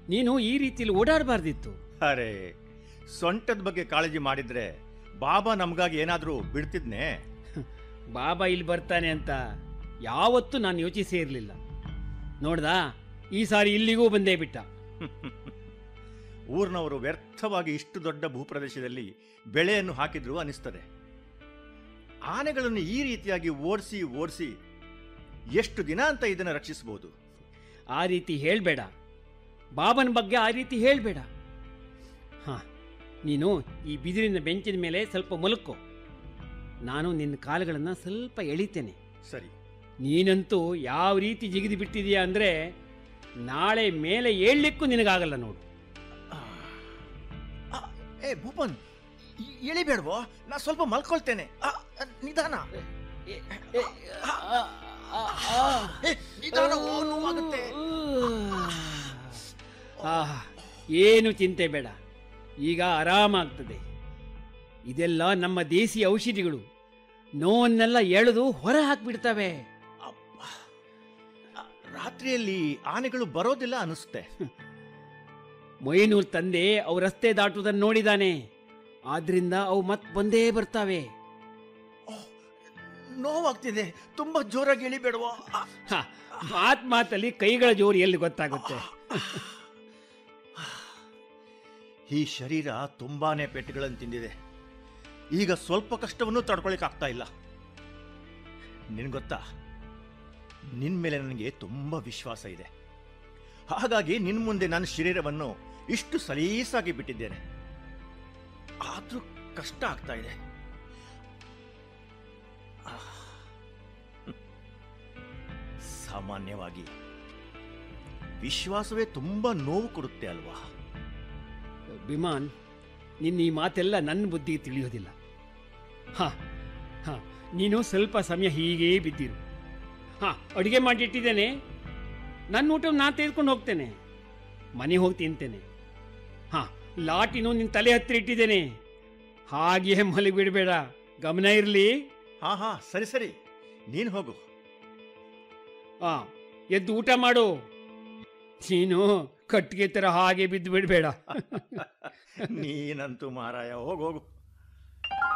ನೀನು ಈ ರೀತಿಯಲ್ಲಿ ಓಡಾಡಬಾರ್ದಿತ್ತು ಅರೆ ಸೊಂಟದ ಬಗ್ಗೆ ಕಾಳಜಿ ಮಾಡಿದ್ರೆ ಬಾಬಾ ನಮಗಾಗಿ ಏನಾದರೂ ಬಿಡ್ತಿದ್ನೆ ಬಾಬಾ ಇಲ್ಲಿ ಬರ್ತಾನೆ ಅಂತ ಯಾವತ್ತೂ ನಾನು ಯೋಚಿಸೇ ಇರಲಿಲ್ಲ ನೋಡ್ದಾ ಈ ಸಾರಿ ಇಲ್ಲಿಗೂ ಬಂದೇ ಬಿಟ್ಟ ಊರಿನವರು ವ್ಯರ್ಥವಾಗಿ ಇಷ್ಟು ದೊಡ್ಡ ಭೂಪ್ರದೇಶದಲ್ಲಿ ಬೆಳೆಯನ್ನು ಹಾಕಿದ್ರು ಅನಿಸ್ತದೆ ಆನೆಗಳನ್ನು ಈ ರೀತಿಯಾಗಿ ಓಡಿಸಿ ಓಡಿಸಿ ಎಷ್ಟು ದಿನ ಅಂತ ಇದನ್ನು ರಕ್ಷಿಸಬಹುದು ಆ ರೀತಿ ಹೇಳಬೇಡ ಬಾಬನ ಬಗ್ಗೆ ಆ ರೀತಿ ಹೇಳಬೇಡ ಹಾಂ ನೀನು ಈ ಬಿದಿರಿನ ಬೆಂಚಿನ ಮೇಲೆ ಸ್ವಲ್ಪ ಮಲಕ್ಕೋ ನಾನು ನಿನ್ನ ಕಾಲುಗಳನ್ನು ಸ್ವಲ್ಪ ಎಳಿತೇನೆ ಸರಿ ನೀನಂತೂ ಯಾವ ರೀತಿ ಜಿಗಿದು ಬಿಟ್ಟಿದೀಯ ಅಂದರೆ ನಾಳೆ ಮೇಲೆ ಏಳ್ಲಿಕ್ಕೂ ನಿನಗಾಗಲ್ಲ ನೋಡು ಆ, ಆ, ಏ ಭೂಪನ್ ಇ- ಇಳಿಬೇಡ್ವೋ ನಾ ಸ್ವಲ್ಪ ಮಲ್ಕೊಳ್ತೇನೆ ಆ, ಆ, ನಿಧಾನ ಏ, ನಿಧಾನವೋ, ನೋವಾಗುತ್ತೆ. ಆಹ್, ಏನು ಚಿಂತೆ ಬೇಡ ಈಗ ಆರಾಮಾಗ್ತದೆ ಇದೆಲ್ಲ ನಮ್ಮ ದೇಸಿ ಔಷಧಿಗಳು ನೋವನ್ನೆಲ್ಲ ಎಳೆದು ಹೊರ ಹಾಕ್ಬಿಡ್ತವೆ ಅಬ್ಬ. ಆ, ರಾತ್ರಿಯಲ್ಲಿ ಆನೆಗಳು ಬರೋದಿಲ್ಲ ಅನಿಸುತ್ತೆ ಮೊಯ್ನೂರ್ ತಂದೆ ಅವು ರಸ್ತೆ ದಾಟುವುದನ್ನು ನೋಡಿದಾನೆ ಆದ್ರಿಂದ ಅವು ಮತ್ ಬಂದೇ ಬರ್ತಾವೆ ನೋವಾಗ್ತಿದೆ ತುಂಬಾ ಜೋರಾಗಿ ಇಳಿಬೇಡವೋ ಆ, ಹ, ಮಾತ್ ಮಾತಲ್ಲಿ ಕೈಗಳ ಜೋರು ಎಲ್ಲಿ ಗೊತ್ತಾಗುತ್ತೆ ಈ ಶರೀರ ತುಂಬಾನೇ ಪೆಟ್ಟುಗಳನ್ನು ತಿಂದಿದೆ ಈಗ ಸ್ವಲ್ಪ ಕಷ್ಟವನ್ನು ತಡ್ಕೊಳಿಕ್ ಆಗ್ತಾ ಇಲ್ಲ ನಿನ್ ಗೊತ್ತಾ ನಿನ್ ಮೇಲೆ ನನಗೆ ತುಂಬಾ ವಿಶ್ವಾಸ ಇದೆ ಹಾಗಾಗಿ ನಿನ್ ಮುಂದೆ ನನ್ನ ಶರೀರವನ್ನು ಇಷ್ಟು ಸಲೀಸಾಗಿ ಬಿಟ್ಟಿದ್ದೇನೆ ಆದ್ರೂ ಕಷ್ಟ ಆಗ್ತಾ ಇದೆ ಆಹ್. ಸಾಮಾನ್ಯವಾಗಿ ವಿಶ್ವಾಸವೇ ತುಂಬಾ ನೋವು ಕೊಡುತ್ತೆ ಅಲ್ವಾ ವಿಮಾನ್ ನಿನ್ನ ಈ ಮಾತೆಲ್ಲ ನನ್ನ ಬುದ್ಧಿಗೆ ತಿಳಿಯೋದಿಲ್ಲ ಹಾ ಹಾ ನೀನು ಸ್ವಲ್ಪ ಸಮಯ ಹೀಗೇ ಬಿದ್ದಿರು ಹಾ ಅಡುಗೆ ಮಾಡಿಟ್ಟಿದ್ದೇನೆ ನನ್ನ ಊಟ ನಾನು ತೆಗೆದುಕೊಂಡು ಹೋಗ್ತೇನೆ ಮನೆ ಹೋಗಿ ತಿಂತೇನೆ ಹಾ ಲಾಟಿನೂ ನಿನ್ನ ತಲೆ ಹತ್ತಿರ ಇಟ್ಟಿದ್ದೇನೆ ಹಾಗೆಯೇ ಮಲಗಿಬಿಡಬೇಡ ಗಮನ ಇರಲಿ ಹಾ ಹಾ ಸರಿ ಸರಿ ನೀನು ಹೋಗು ಹಾ ಎದ್ದು ಊಟ ಮಾಡು ನೀನು ಕಟ್ಟಿಗೆ ಥರ ಹಾಗೆ ಬಿದ್ದು ಬಿಡಬೇಡ ನೀನಂತೂ ಮಾರಾಯ ಹೋಗು ಹೋಗು